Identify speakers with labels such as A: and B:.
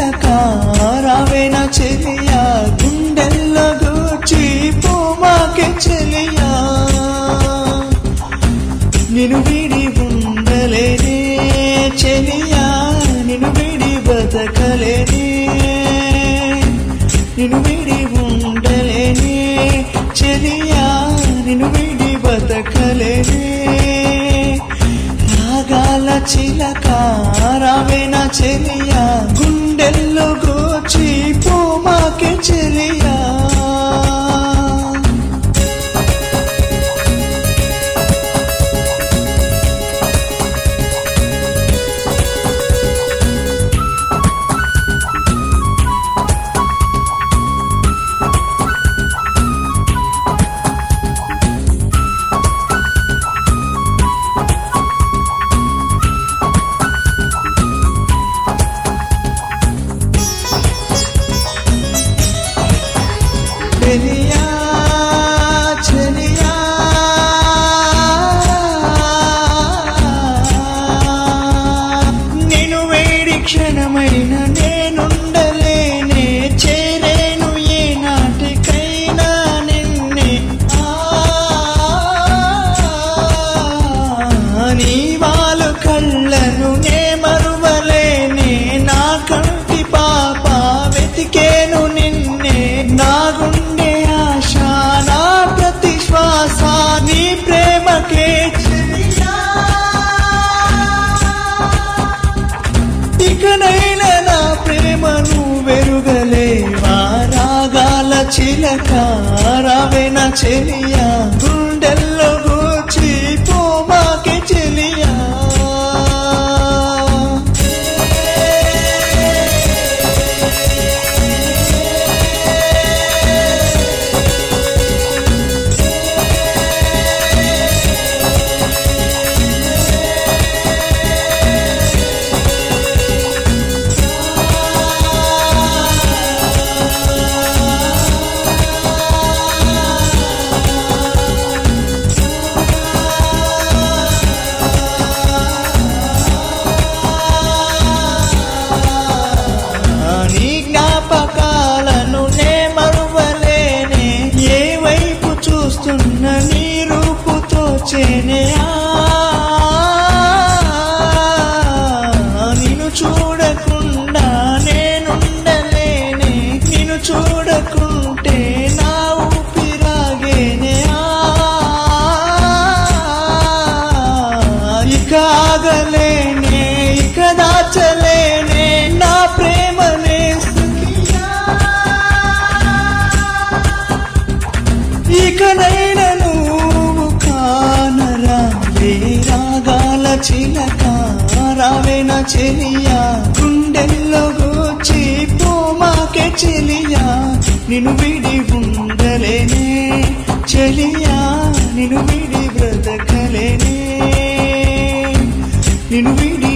A: చిలక రావేన చెలియా గుండెల్లో గూర్చి పూమాకే చెలియా నిన్ను విడి ఉండలేనే చెలియా నిన్ను విడి బతకలేనే నిన్ను విడి ఉండలేనే చెలియా నిన్ను విడి బతకలేనే రాగాల చిలక రావేన చెలియా గుండెల్లో గోచి పూమాకే చెలియా చెలియా చెలియా నేను వేడి క్షణమైన నేనుండలేనే చేరేను ఏ నాటికైనా నిన్నే ఆ, నీ వాలు కళ్ళను నే మరువలేనే నా కంటి పాప వెతికేను నిన్నే నా గుండె ఆశ నా ప్రతి శ్వాస నీ ప్రేమకే చెలియా. ఇకనైనా నా ప్రేమను వెరుగలేవా రాగాల చిలక రావేన చెలియా గుండెల్లో గూచి పోమాకే చెలియా నీ జ్ఞాపకాలను నే మరువలేనే ఏ వైపు చూస్తున్న నీ రూపుతో చేనే నిన్ను చూడకుండా నేనుండలేనే నిన్ను చూడకుంటే నా ఊపిరాగేనే ఇక ఆగలేనే ఇక దాచలేనే నా ప్రేమనే సఖియా. ఇకనైనా నువ్వు కానరా రాగాల చిలక రావేన చెలియా గుండెల్లో గోచి పోమాకే చెలియా నిన్ను విడి ఉండలేనే చెలియా నిన్ను విడి బ్రతకలేనే నిన్ను విడి